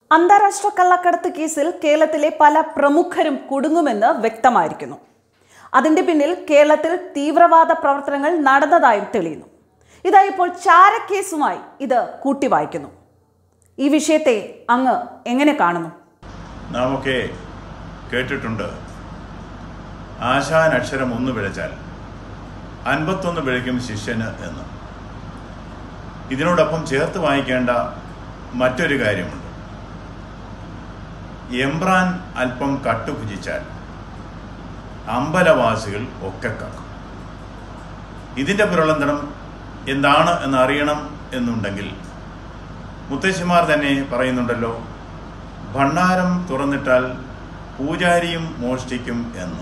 അന്താരാഷ്ട്ര കള്ളക്കടത്ത് കേസിൽ കേരളത്തിലെ പല പ്രമുഖരും കുടുങ്ങുമെന്ന് വ്യക്തമായിരിക്കുന്നു അതിന്റെ പിന്നിൽ കേരളത്തിൽ തീവ്രവാദ പ്രവർത്തനങ്ങൾ നടന്നതായും തെളിയുന്നു ഇതാ ഇപ്പോൾ ചാരക്കേസുമായി ഇത് കൂട്ടി വായിക്കുന്നു ഈ വിഷയത്തെ അങ്ങ് എങ്ങനെ കാണുന്നു നാം ഒക്കെ കേട്ടിട്ടുണ്ട് ആശാൻ അക്ഷരം ഒന്ന് പിഴച്ചാൽ അൻപത്തൊന്ന് പിഴയ്ക്കും ശിഷ്യന് എന്ന് ഇതിനോടൊപ്പം ചേർത്ത് വായിക്കേണ്ട മറ്റൊരു കാര്യമുണ്ട് എംബ്രാൻ അല്പം കട്ടുഭുജിച്ചാൽ അമ്പലവാസികൾ ഒക്കെ കക്കും ഇതിൻ്റെ പുരളന്തരം എന്താണ് എന്ന് അറിയണം എന്നുണ്ടെങ്കിൽ മുത്തശ്ശിമാർ തന്നെ പറയുന്നുണ്ടല്ലോ ഭണ്ഡാരം തുറന്നിട്ടാൽ പൂജാരിയും മോഷ്ടിക്കും എന്ന്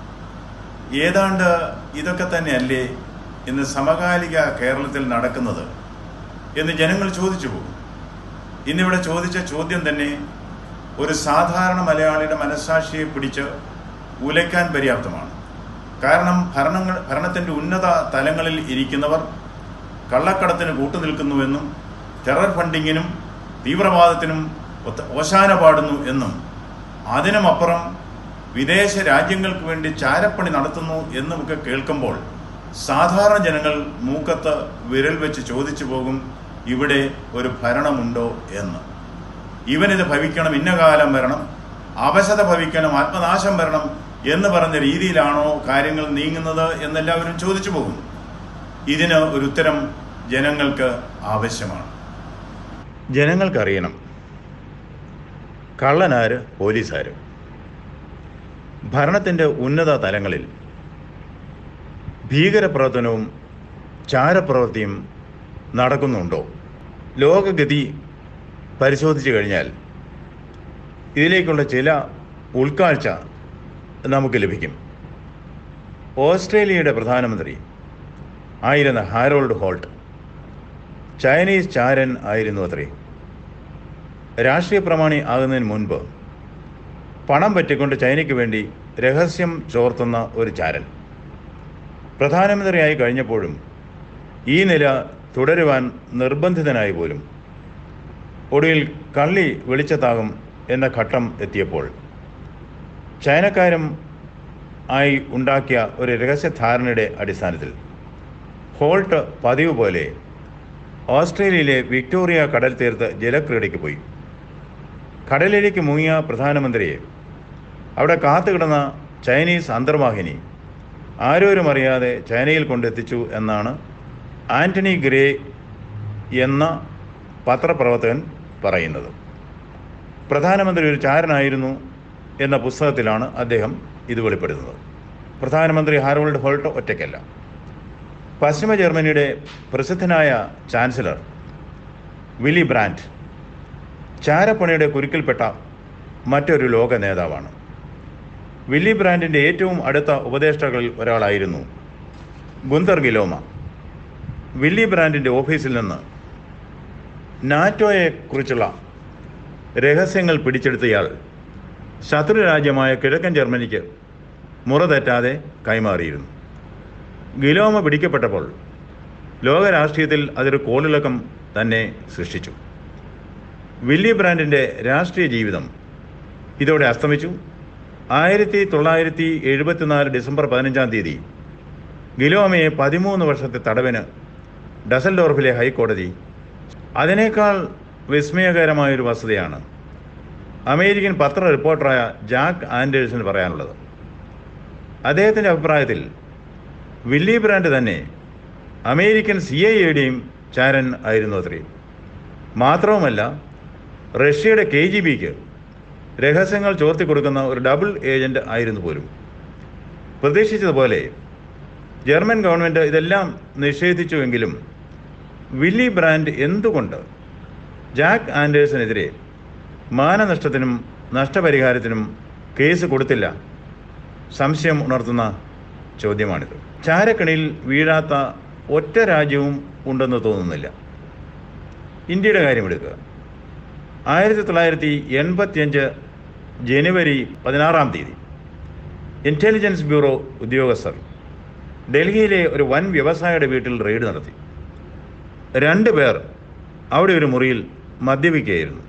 ഏതാണ്ട് ഇതൊക്കെ തന്നെയല്ലേ ഇന്ന് സമകാലിക കേരളത്തിൽ നടക്കുന്നത് എന്ന് ജനങ്ങൾ ചോദിച്ചു പോകും ഇന്നിവിടെ ചോദിച്ച ചോദ്യം തന്നെ ഒരു സാധാരണ മലയാളിയുടെ മനസ്സാക്ഷിയെ പിടിച്ച് ഉലയ്ക്കാൻ പര്യാപ്തമാണ് കാരണം ഭരണങ്ങൾ ഭരണത്തിൻ്റെ ഉന്നത തലങ്ങളിൽ ഇരിക്കുന്നവർ കള്ളക്കടത്തിന് കൂട്ടുനിൽക്കുന്നുവെന്നും ടെറർ ഫണ്ടിങ്ങിനും തീവ്രവാദത്തിനും ഒത്ത- ഓശാന പാടുന്നു എന്നും അതിനുമപ്പുറം വിദേശ രാജ്യങ്ങൾക്ക് വേണ്ടി ചാരപ്പണി നടത്തുന്നു എന്നുമൊക്കെ കേൾക്കുമ്പോൾ സാധാരണ ജനങ്ങൾ മൂക്കത്ത് വിരൽ വെച്ച് ചോദിച്ചു പോകും ഇവിടെ ഒരു ഭരണമുണ്ടോ എന്ന് ഇവനിത് ഭവിക്കണം ഇന്ന കാലം വരണം അവശത ഭവിക്കണം ആത്മനാശം വരണം എന്ന് പറഞ്ഞ രീതിയിലാണോ കാര്യങ്ങൾ നീങ്ങുന്നത് എന്നെല്ലാവരും ചോദിച്ചു പോകും ഇതിന് ഒരു ഉത്തരം ജനങ്ങൾക്ക് ആവശ്യമാണ് ജനങ്ങൾക്കറിയണം കള്ളനാര് പോലീസാര് ഭരണത്തിൻ്റെ ഉന്നത തലങ്ങളിൽ ഭീകരപ്രവർത്തനവും ചാരപ്രവൃത്തിയും നടക്കുന്നുണ്ടോ ലോകഗതി പരിശോധിച്ചു കഴിഞ്ഞാൽ ഇതിലേക്കുള്ള ചില ഉൾക്കാഴ്ച നമുക്ക് ലഭിക്കും ഓസ്ട്രേലിയയുടെ പ്രധാനമന്ത്രി ആയിരുന്ന ഹാരോൾഡ് ഹോൾട്ട് ചൈനീസ് ചാരൻ ആയിരുന്നു അത്രേ രാഷ്ട്രീയ പ്രമാണി ആകുന്നതിന് മുൻപ് പണം പറ്റിക്കൊണ്ട് ചൈനയ്ക്ക് വേണ്ടി രഹസ്യം ചോർത്തുന്ന ഒരു ചാരൻ പ്രധാനമന്ത്രിയായി കഴിഞ്ഞപ്പോഴും ഈ നില തുടരുവാൻ നിർബന്ധിതനായി പോലും ഒടുവിൽ കള്ളി വെളിച്ചത്താകും എന്ന ഘട്ടം എത്തിയപ്പോൾ ചൈനക്കാരും ആയി ഉണ്ടാക്കിയ ഒരു രഹസ്യധാരണയുടെ അടിസ്ഥാനത്തിൽ ഹോൾട്ട് പതിവ് പോലെ ഓസ്ട്രേലിയയിലെ വിക്ടോറിയ കടൽ തീർത്ത് ജലക്രീഡയ്ക്ക് പോയി കടലിലേക്ക് മുങ്ങിയ പ്രധാനമന്ത്രിയെ അവിടെ കാത്തുകിടന്ന ചൈനീസ് അന്തർവാഹിനി ആരോരും അറിയാതെ ചൈനയിൽ കൊണ്ടെത്തിച്ചു എന്നാണ് ആന്റണി ഗ്രേ എന്ന പത്രപ്രവർത്തകൻ പറയുന്നത് പ്രധാനമന്ത്രി ഒരു ചാരനായിരുന്നു എന്ന പുസ്തകത്തിലാണ് അദ്ദേഹം ഇത് വെളിപ്പെടുത്തുന്നത് പ്രധാനമന്ത്രി ഹാരോൾഡ് ഹോൾട്ട് ഒറ്റയ്ക്കല്ല പശ്ചിമ ജർമ്മനിയുടെ പ്രസിദ്ധനായ ചാൻസലർ വിലി ബ്രാൻഡ് ചാരപ്പണിയുടെ കുരുക്കിൽപ്പെട്ട മറ്റൊരു ലോക നേതാവാണ് വില്ലി ബ്രാൻഡിൻ്റെ ഏറ്റവും അടുത്ത ഉപദേഷ്ടാക്കളിൽ ഒരാളായിരുന്നു ഗുന്തർ ഗിലോമ വില്ലി ബ്രാൻഡിൻ്റെ ഓഫീസിൽ നിന്ന് നാറ്റോയെക്കുറിച്ചുള്ള രഹസ്യങ്ങൾ പിടിച്ചെടുത്തയാൾ ശത്രുരാജ്യമായ കിഴക്കൻ ജർമ്മനിക്ക് മുറ തെറ്റാതെ കൈമാറിയിരുന്നു ഗിലോമ പിടിക്കപ്പെട്ടപ്പോൾ ലോക രാഷ്ട്രീയത്തിൽ അതൊരു കോളിളക്കം തന്നെ സൃഷ്ടിച്ചു വില്ലി ബ്രാൻഡിൻ്റെ രാഷ്ട്രീയ ജീവിതം ഇതോടെ അസ്തമിച്ചു ആയിരത്തി തൊള്ളായിരത്തി എഴുപത്തിനാല് ഡിസംബർ പതിനഞ്ചാം തീയതി ഗിലോമയെ പതിമൂന്ന് വർഷത്തെ തടവിന് ഡസൽഡോർഫിലെ ഹൈക്കോടതി അതിനേക്കാൾ വിസ്മയകരമായൊരു വസ്തുതയാണ് അമേരിക്കൻ പത്ര റിപ്പോർട്ടറായ ജാക്ക് ആൻഡേഴ്സിന് പറയാനുള്ളത് അദ്ദേഹത്തിൻ്റെ അഭിപ്രായത്തിൽ വില്ലി ബ്രാൻഡ് തന്നെ അമേരിക്കൻ സി ഐ എയുടെയും ചാരൻ ആയിരുന്നു അത്രേ മാത്രവുമല്ല റഷ്യയുടെ കെ ജി ബിക്ക് രഹസ്യങ്ങൾ ചോർത്തി കൊടുക്കുന്ന ഒരു ഡബിൾ ഏജന്റ് ആയിരുന്നു പോലും പ്രതീക്ഷിച്ചതുപോലെ ജർമ്മൻ ഗവൺമെൻറ് ഇതെല്ലാം നിഷേധിച്ചുവെങ്കിലും വില്ലി ബ്രാൻഡ് എന്തുകൊണ്ട് ജാക്ക് ആൻഡേഴ്സിനെതിരെ മാനനഷ്ടത്തിനും നഷ്ടപരിഹാരത്തിനും കേസ് കൊടുത്തില്ല സംശയം ഉണർത്തുന്ന ചോദ്യമാണിത് ചാരക്കണിയിൽ വീഴാത്ത ഒറ്റ രാജ്യവും ഉണ്ടെന്ന് തോന്നുന്നില്ല ഇന്ത്യയുടെ കാര്യമെടുക്കുക ആയിരത്തി തൊള്ളായിരത്തി എൺപത്തിയഞ്ച് ജനുവരി പതിനാറാം തീയതി ഇൻ്റലിജൻസ് ബ്യൂറോ ഉദ്യോഗസ്ഥർ ഡൽഹിയിലെ ഒരു വൻ വ്യവസായിയുടെ വീട്ടിൽ റെയ്ഡ് നടത്തി രണ്ട് പേർ അവിടെ ഒരു മുറിയിൽ മദ്യപിക്കുകയായിരുന്നു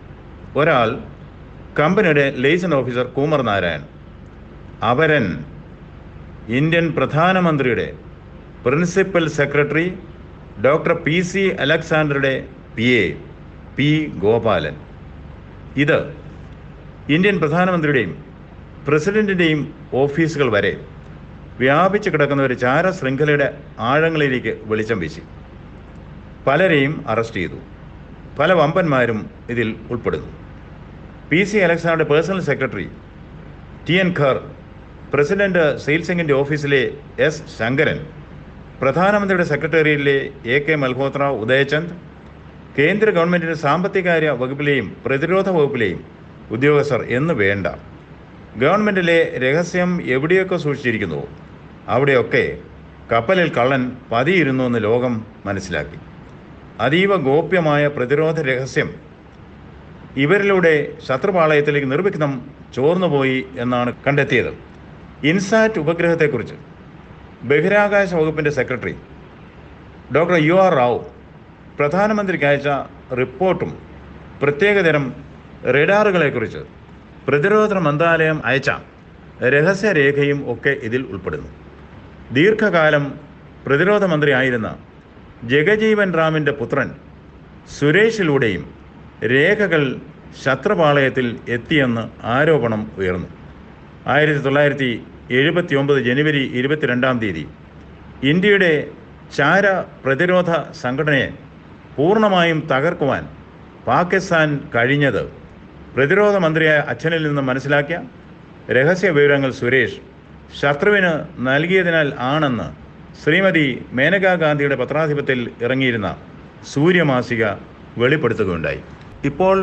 ഒരാൾ കമ്പനിയുടെ ലേസൺ ഓഫീസർ കൂമർ നാരായൺ അവരൻ ഇന്ത്യൻ പ്രധാനമന്ത്രിയുടെ principal secretary doctor P C അലക്സാണ്ടറുടെ പി എ പി ഗോപാലൻ ഇത് ഇന്ത്യൻ പ്രധാനമന്ത്രിയുടെയും പ്രസിഡന്റിൻ്റെയും ഓഫീസുകൾ വരെ വ്യാപിച്ചു കിടക്കുന്ന ഒരു ചാര ശൃംഖലയുടെ ആഴങ്ങളിലേക്ക് വെളിച്ചം വീശി പലരെയും അറസ്റ്റ് ചെയ്തു പല വമ്പന്മാരും ഇതിൽ ഉൾപ്പെടുന്നു പി സി അലക്സാണ്ടറുടെ personal secretary T N Kher president Zail സിംഗിൻ്റെ ഓഫീസിലെ എസ് ശങ്കരൻ പ്രധാനമന്ത്രിയുടെ സെക്രട്ടേറിയറ്റിലെ എ കെ മൽഹോത്ര ഉദയചന്ദ് കേന്ദ്ര ഗവൺമെൻറ്റിൻ്റെ സാമ്പത്തികാര്യ വകുപ്പിലെയും പ്രതിരോധ വകുപ്പിലെയും ഉദ്യോഗസ്ഥർ എന്ന് വേണ്ട ഗവൺമെൻറ്റിലെ രഹസ്യം എവിടെയൊക്കെ സൂക്ഷിച്ചിരിക്കുന്നുവോ അവിടെയൊക്കെ കപ്പലിൽ കള്ളൻ പതിയിരുന്നു എന്ന് ലോകം മനസ്സിലാക്കി അതീവ ഗോപ്യമായ പ്രതിരോധ രഹസ്യം ഇവരിലൂടെ ശത്രുപാളയത്തിലേക്ക് നിർവിഘ്നം ചോർന്നുപോയി എന്നാണ് കണ്ടെത്തിയത് ഇൻസാറ്റ് ഉപഗ്രഹത്തെക്കുറിച്ച് ബഹിരാകാശ വകുപ്പിൻ്റെ secretary doctor U R Rao പ്രധാനമന്ത്രിക്ക് അയച്ച റിപ്പോർട്ടും പ്രത്യേകതരം റഡാറുകളെക്കുറിച്ച് പ്രതിരോധ മന്ത്രാലയം അയച്ച രഹസ്യരേഖയും ഒക്കെ ഇതിൽ ഉൾപ്പെടുന്നു ദീർഘകാലം പ്രതിരോധ മന്ത്രിയായിരുന്ന ജഗജീവൻ റാമിൻ്റെ പുത്രൻ സുരേഷിലൂടെയും രേഖകൾ ശത്രുപാളയത്തിൽ എത്തിയെന്ന് ആരോപണം ഉയർന്നു ആയിരത്തി തൊള്ളായിരത്തി എഴുപത്തി ഒമ്പത് ജനുവരി ഇരുപത്തിരണ്ടാം തീയതി ഇന്ത്യയുടെ ചാര പ്രതിരോധ സംഘടനയെ പൂർണ്ണമായും തകർക്കുവാൻ പാകിസ്ഥാൻ കഴിഞ്ഞത് പ്രതിരോധ മന്ത്രിയായ അച്ഛനിൽ നിന്ന് മനസ്സിലാക്കിയ രഹസ്യ വിവരങ്ങൾ സുരേഷ് ശത്രുവിന് നൽകിയതിനാൽ ആണെന്ന് ശ്രീമതി മേനകാ ഗാന്ധിയുടെ പത്രാധിപത്യത്തിൽ ഇറങ്ങിയിരുന്ന സൂര്യമാസിക വെളിപ്പെടുത്തുകയുണ്ടായി ഇപ്പോൾ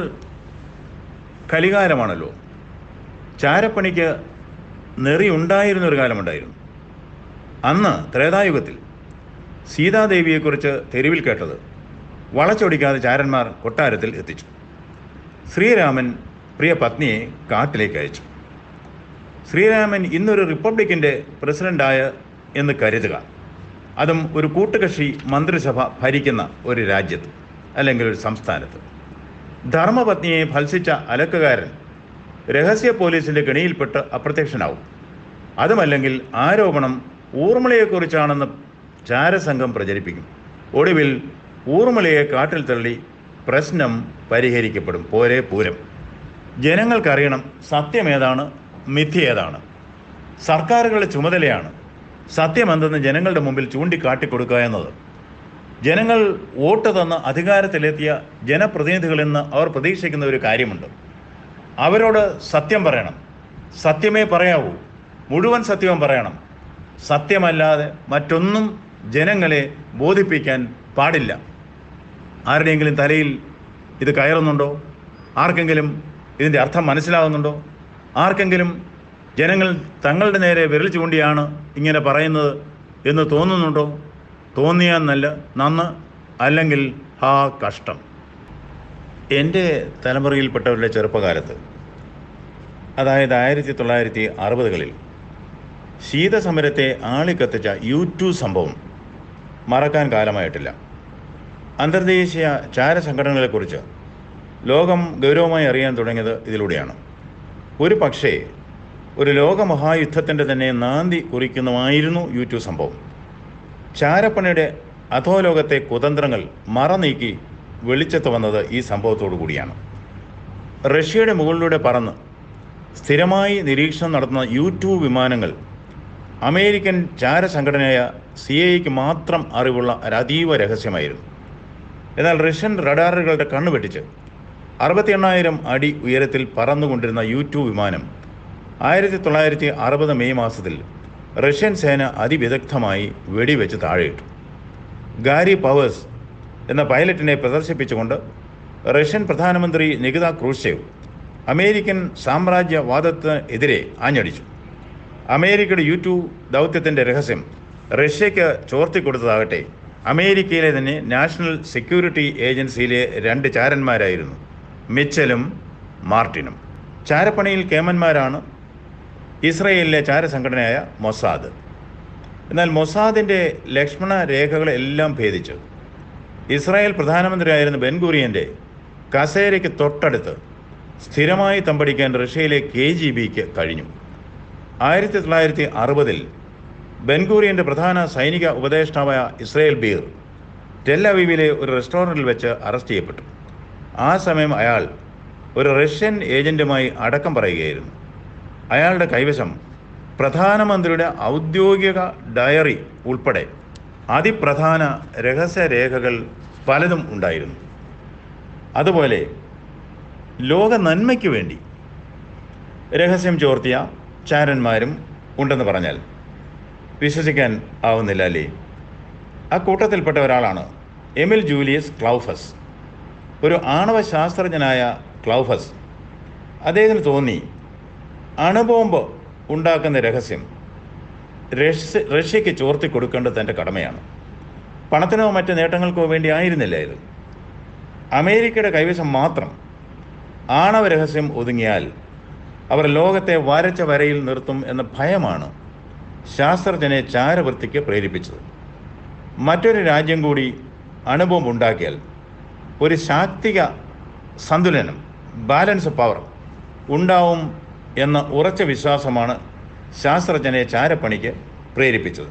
കലികാലമാണല്ലോ ചാരപ്പണിക്ക് നെറി ഉണ്ടായിരുന്ന ഒരു കാലമുണ്ടായിരുന്നു അന്ന് ത്രേതായുഗത്തിൽ സീതാദേവിയെക്കുറിച്ച് തെരുവിൽ കേട്ടത് വളച്ചൊടിക്കാതെ ചാരന്മാർ കൊട്ടാരത്തിൽ എത്തിച്ചു ശ്രീരാമൻ പ്രിയ പത്നിയെ കാട്ടിലേക്ക് അയച്ചു ശ്രീരാമൻ ഇന്നൊരു റിപ്പബ്ലിക്കിൻ്റെ പ്രസിഡൻ്റായ എന്ന് കരുതുക അതും ഒരു കൂട്ടുകക്ഷി മന്ത്രിസഭ ഭരിക്കുന്ന ഒരു രാജ്യത്ത് അല്ലെങ്കിൽ ഒരു സംസ്ഥാനത്ത് ധർമ്മപത്നിയെ ഭത്സിച്ച അലക്കുകാരൻ രഹസ്യ പോലീസിൻ്റെ കെണിയിൽപ്പെട്ട് അപ്രത്യക്ഷനാവും അതുമല്ലെങ്കിൽ ആരോപണം ഊർമിളയെക്കുറിച്ചാണെന്ന് ചാരസംഘം പ്രചരിപ്പിക്കും ഒടുവിൽ ഊർമിളയെ കാട്ടിൽ തള്ളി പ്രശ്നം പരിഹരിക്കപ്പെടും പോരെ പൂരം ജനങ്ങൾക്കറിയണം സത്യമേതാണ് മിഥ്യ ഏതാണ് സർക്കാരുകളുടെ ചുമതലയാണ് സത്യമെന്തെന്ന് ജനങ്ങളുടെ മുമ്പിൽ ചൂണ്ടിക്കാട്ടിക്കൊടുക്കുക എന്നത് ജനങ്ങൾ വോട്ട് തന്ന് അധികാരത്തിലെത്തിയ ജനപ്രതിനിധികളിൽ നിന്ന് അവർ പ്രതീക്ഷിക്കുന്ന ഒരു കാര്യമുണ്ട് അവരോട് സത്യം പറയണം സത്യമേ പറയാവൂ മുഴുവൻ സത്യവും പറയണം സത്യമല്ലാതെ മറ്റൊന്നും ജനങ്ങളെ ബോധിപ്പിക്കാൻ പാടില്ല ആരുടെയെങ്കിലും തലയിൽ ഇത് കയറുന്നുണ്ടോ ആർക്കെങ്കിലും ഇതിൻ്റെ അർത്ഥം മനസ്സിലാകുന്നുണ്ടോ ആർക്കെങ്കിലും ജനങ്ങൾ തങ്ങളുടെ നേരെ വിരൽ ചൂണ്ടിയാണ് ഇങ്ങനെ പറയുന്നത് എന്ന് തോന്നുന്നുണ്ടോ തോന്നിയാൽ നല്ല നന്ന് അല്ലെങ്കിൽ ആ കഷ്ടം എൻ്റെ തലമുറയിൽപ്പെട്ടവരുടെ ചെറുപ്പകാലത്ത് അതായത് ആയിരത്തി തൊള്ളായിരത്തി അറുപതുകളിൽ ശീതസമരത്തെ ആളിക്കത്തിച്ച യു ടു സംഭവം മറക്കാൻ കാലമായിട്ടില്ല അന്തർദേശീയ ചാരസംഘടനകളെക്കുറിച്ച് ലോകം ഗൗരവമായി അറിയാൻ തുടങ്ങിയത് ഇതിലൂടെയാണ് ഒരു പക്ഷേ ഒരു ലോകമഹായുദ്ധത്തിൻ്റെ തന്നെ നാന്തി കുറിക്കുന്നതായിരുന്നു യു ടു സംഭവം ചാരപ്പണിയുടെ അധോലോകത്തെ കുതന്ത്രങ്ങൾ മറനീക്കി വെളിച്ചത്ത് വന്നത് ഈ സംഭവത്തോടു കൂടിയാണ് റഷ്യയുടെ മുകളിലൂടെ പറന്ന് സ്ഥിരമായി നിരീക്ഷണം നടത്തുന്ന യു ടു വിമാനങ്ങൾ അമേരിക്കൻ ചാരസംഘടനയായ സി ഐക്ക് മാത്രം അറിവുള്ള ഒരു അതീവ രഹസ്യമായിരുന്നു എന്നാൽ റഷ്യൻ റഡാറുകളുടെ കണ്ണു വെട്ടിച്ച് അറുപത്തി എണ്ണായിരം അടി ഉയരത്തിൽ പറന്നുകൊണ്ടിരുന്ന യു ടു വിമാനം ആയിരത്തി തൊള്ളായിരത്തി അറുപത് മെയ് മാസത്തിൽ റഷ്യൻ സേന അതിവിദഗ്ധമായി വെടിവെച്ച് താഴെയിട്ടു ഗാരി പവേഴ്സ് എന്ന പൈലറ്റിനെ പ്രദർശിപ്പിച്ചുകൊണ്ട് റഷ്യൻ പ്രധാനമന്ത്രി നികിത ക്രൂഷേവ് അമേരിക്കൻ സാമ്രാജ്യവാദത്തിന് എതിരെ ആഞ്ഞടിച്ചു അമേരിക്കയുടെ യു ടു ദൗത്യത്തിൻ്റെ രഹസ്യം റഷ്യയ്ക്ക് ചോർത്തിക്കൊടുത്തതാകട്ടെ അമേരിക്കയിലെ തന്നെ നാഷണൽ സെക്യൂരിറ്റി ഏജൻസിയിലെ രണ്ട് ചാരന്മാരായിരുന്നു മിച്ചലും മാർട്ടിനും ചാരപ്പണിയിൽ കേമന്മാരാണ് ഇസ്രയേലിലെ ചാരസംഘടനയായ മൊസാദ് എന്നാൽ മൊസാദിൻ്റെ ലക്ഷ്മണ രേഖകളെല്ലാം ഭേദിച്ച് ഇസ്രായേൽ പ്രധാനമന്ത്രിയായിരുന്ന ബെൻഗുറിയൻ്റെ കസേരയ്ക്ക് തൊട്ടടുത്ത് സ്ഥിരമായി തമ്പടിക്കാൻ റഷ്യയിലെ കെ ജി ബിക്ക് കഴിഞ്ഞു ആയിരത്തി തൊള്ളായിരത്തി അറുപതിൽ ബെൻഗൂറിയൻ്റെ പ്രധാന സൈനിക ഉപദേഷ്ടാവായ ഇസ്രയേൽ ബീർ ടെല്ലവീവിലെ ഒരു റെസ്റ്റോറൻറ്റിൽ വെച്ച് അറസ്റ്റ് ചെയ്യപ്പെട്ടു ആ സമയം അയാൾ ഒരു റഷ്യൻ ഏജന്റുമായി അടക്കം പറയുകയായിരുന്നു അയാളുടെ കൈവശം പ്രധാനമന്ത്രിയുടെ ഔദ്യോഗിക ഡയറി ഉൾപ്പെടെ അതിപ്രധാന രഹസ്യരേഖകൾ പലതും ഉണ്ടായിരുന്നു അതുപോലെ ലോക നന്മയ്ക്ക് വേണ്ടി രഹസ്യം ചോർത്തിയ ചാരന്മാരും ഉണ്ടെന്ന് പറഞ്ഞാൽ വിശ്വസിക്കാൻ ആവുന്നില്ല അല്ലേ ആ കൂട്ടത്തിൽപ്പെട്ട ഒരാളാണ് എമിൽ ജൂലിയസ് ക്ലൗഫസ് ഒരു ആണവ ശാസ്ത്രജ്ഞനായ ക്ലൗഫസ് അദ്ദേഹത്തിന് തോന്നി അണുബോംബ് ഉണ്ടാക്കുന്ന രഹസ്യം റഷ്യ റഷ്യയ്ക്ക് ചോർത്തി കൊടുക്കേണ്ടത് തൻ്റെ കടമയാണ് പണത്തിനോ മറ്റ് നേട്ടങ്ങൾക്കോ വേണ്ടി ആയിരുന്നില്ല ഇത് അമേരിക്കയുടെ കൈവശം മാത്രം ആണവ രഹസ്യം ഒതുങ്ങിയാൽ അവർ ലോകത്തെ വരച്ച വരയിൽ നിർത്തും എന്ന ഭയമാണ് ശാസ്ത്രജ്ഞനെ ചാരവൃത്തിക്ക് പ്രേരിപ്പിച്ചത് മറ്റൊരു രാജ്യം കൂടി അണുബോംബ് ഉണ്ടാക്കിയാൽ ഒരു ശാക്തിക സന്തുലനം ബാലൻസ് പവർ ഉണ്ടാവും എന്ന ഉറച്ച വിശ്വാസമാണ് ശാസ്ത്രജ്ഞനെ ചാരപ്പണിക്ക് പ്രേരിപ്പിച്ചത്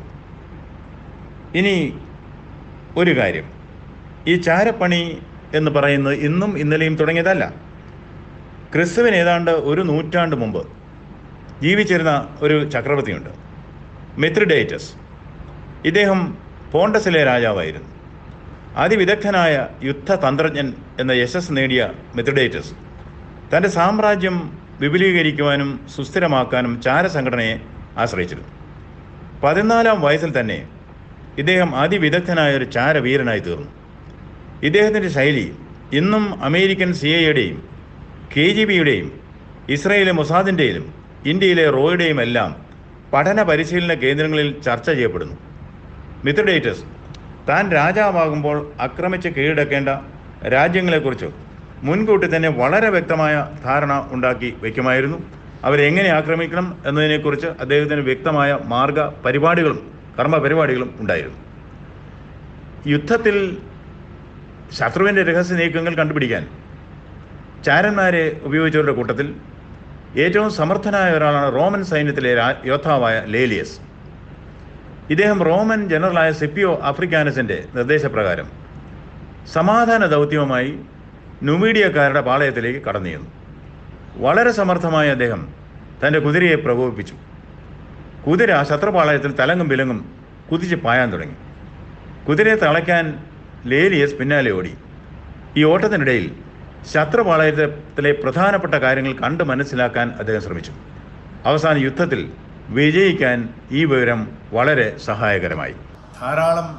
ഇനി ഒരു കാര്യം ഈ ചാരപ്പണി എന്ന് പറയുന്നത് ഇന്നും ഇന്നലെയും തുടങ്ങിയതല്ല ക്രിസ്തുവിന് ഏതാണ്ട് ഒരു നൂറ്റാണ്ട് മുമ്പ് ജീവിച്ചിരുന്ന ഒരു ചക്രവർത്തിയുണ്ട് മിത്രിഡേറ്റസ് ഇദ്ദേഹം പോണ്ടസിലെ രാജാവായിരുന്നു അതിവിദഗ്ധനായ യുദ്ധതന്ത്രജ്ഞൻ എന്ന യശസ് നേടിയ മിത്രിഡേറ്റസ് തൻ്റെ സാമ്രാജ്യം വിപുലീകരിക്കുവാനും സുസ്ഥിരമാക്കാനും ചാരസംഘടനയെ ആശ്രയിച്ചിരുന്നു പതിനാലാം വയസ്സിൽ തന്നെ ഇദ്ദേഹം അതിവിദഗ്ധനായ ഒരു ചാരവീരനായി തീർന്നു ഇദ്ദേഹത്തിൻ്റെ ശൈലി ഇന്നും അമേരിക്കൻ സി ഐയുടെയും കെ ജി ബിയുടെയും ഇസ്രയേലിലെ മൊസാദിൻ്റെയും ഇന്ത്യയിലെ റോയുടെയും എല്ലാം പഠന പരിശീലന കേന്ദ്രങ്ങളിൽ ചർച്ച ചെയ്യപ്പെടുന്നു മിത്രഡേറ്റസ് താൻ രാജാവാകുമ്പോൾ ആക്രമിച്ച് കീഴടക്കേണ്ട രാജ്യങ്ങളെക്കുറിച്ച് മുൻകൂട്ടി തന്നെ വളരെ വ്യക്തമായ ധാരണ ഉണ്ടാക്കി വയ്ക്കുമായിരുന്നു അവരെങ്ങനെ ആക്രമിക്കണം എന്നതിനെക്കുറിച്ച് അദ്ദേഹത്തിന് വ്യക്തമായ മാർഗ പരിപാടികളും കർമ്മ പരിപാടികളും ഉണ്ടായിരുന്നു യുദ്ധത്തിൽ ശത്രുവിൻ്റെ രഹസ്യ നീക്കങ്ങൾ കണ്ടുപിടിക്കാൻ ചാരന്മാരെ ഉപയോഗിച്ചവരുടെ കൂട്ടത്തിൽ ഏറ്റവും സമർത്ഥനായ ഒരാളാണ് റോമൻ സൈന്യത്തിലെ രാ- യോദ്ധാവായ ലേലിയസ് ഇദ്ദേഹം റോമൻ ജനറലായ സിപ്പിയോ ആഫ്രിക്കാനസിൻ്റെ നിർദ്ദേശപ്രകാരം സമാധാന ദൗത്യവുമായി നുമീഡിയക്കാരുടെ പാളയത്തിലേക്ക് കടന്നു ചെന്നു വളരെ സമർത്ഥമായ അദ്ദേഹം തൻ്റെ കുതിരയെ പ്രകോപിപ്പിച്ചു കുതിര ശത്രുപാളയത്തിൽ തലങ്ങും വിലങ്ങും കുതിച്ച് പായാൻ തുടങ്ങി കുതിരയെ തളയ്ക്കാൻ ലേലിയസ് പിന്നാലെ ഓടി ഈ ഓട്ടത്തിനിടയിൽ ശത്രുപാളയത്തിലെ പ്രധാനപ്പെട്ട കാര്യങ്ങൾ കണ്ട് മനസ്സിലാക്കാൻ അദ്ദേഹം ശ്രമിച്ചു അവസാന യുദ്ധത്തിൽ വിജയിക്കാൻ ഈ വിവരം വളരെ സഹായകരമായി ധാരാളം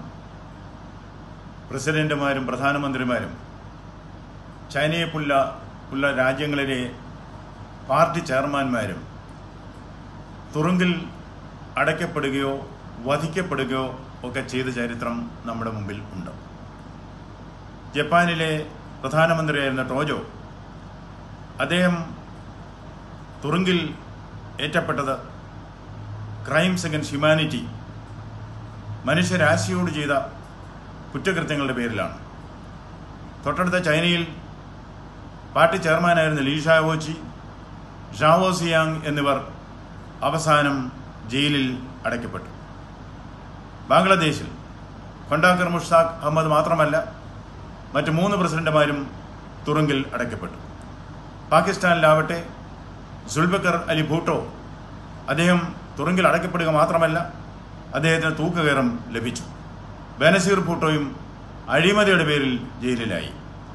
പ്രസിഡന്റുമാരും പ്രധാനമന്ത്രിമാരും ചൈനയെ പുല്ല ഉള്ള രാജ്യങ്ങളിലെ പാർട്ടി ചെയർമാൻമാരും തുറുങ്കിൽ അടയ്ക്കപ്പെടുകയോ വധിക്കപ്പെടുകയോ ഒക്കെ ചെയ്ത ചരിത്രം നമ്മുടെ മുമ്പിൽ ഉണ്ട് ജപ്പാനിലെ പ്രധാനമന്ത്രിയായിരുന്ന ടോജോ അദ്ദേഹം തുറുങ്കിൽ ഏറ്റപ്പെട്ടത് ക്രൈംസ് അഗൻസ്റ്റ് ഹ്യൂമാനിറ്റി മനുഷ്യരാശിയോട് ചെയ്ത കുറ്റകൃത്യങ്ങളുടെ പേരിലാണ് തൊട്ടടുത്ത ചൈനയിൽ പാർട്ടി ചെയർമാനായിരുന്ന ലീ ഷാവോച്ചി ഷാവോ സിയാങ് എന്നിവർ അവസാനം ജയിലിൽ അടയ്ക്കപ്പെട്ടു ബാംഗ്ലാദേശിൽ ഖൊണ്ടാക്കർ മുഷ്താഖ് അഹമ്മദ് മാത്രമല്ല മറ്റ് മൂന്ന് പ്രസിഡന്റുമാരും തുറുങ്കിൽ അടയ്ക്കപ്പെട്ടു പാകിസ്ഥാനിലാവട്ടെ സുൽബക്കർ അലി ഭൂട്ടോ അദ്ദേഹം തുറുങ്കിൽ അടയ്ക്കപ്പെടുക മാത്രമല്ല അദ്ദേഹത്തിന് തൂക്കുകയറും ലഭിച്ചു ബനസീർ ഭൂട്ടോയും അഴിമതിയുടെ പേരിൽ ജയിലിലായി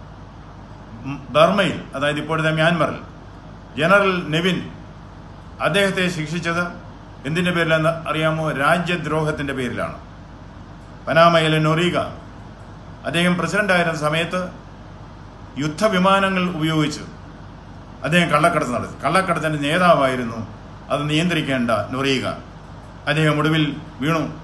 ഉം, ബർമയിൽ അതായത് ഇപ്പോഴത്തെ മ്യാൻമറിൽ ജനറൽ നെവിൻ അദ്ദേഹത്തെ ശിക്ഷിച്ചത് എന്തിൻ്റെ പേരിലെന്ന് അറിയാമോ രാജ്യദ്രോഹത്തിൻ്റെ പേരിലാണ് പനാമയിലെ നൊറീഗ അദ്ദേഹം പ്രസിഡന്റായിരുന്ന സമയത്ത് യുദ്ധവിമാനങ്ങൾ ഉപയോഗിച്ച് അദ്ദേഹം കള്ളക്കടത്ത് നടത്തി കള്ളക്കടത്തിൻ്റെ നേതാവായിരുന്നു അത് നിയന്ത്രിക്കേണ്ട നൊറീഗ അദ്ദേഹം ഒടുവിൽ വീണു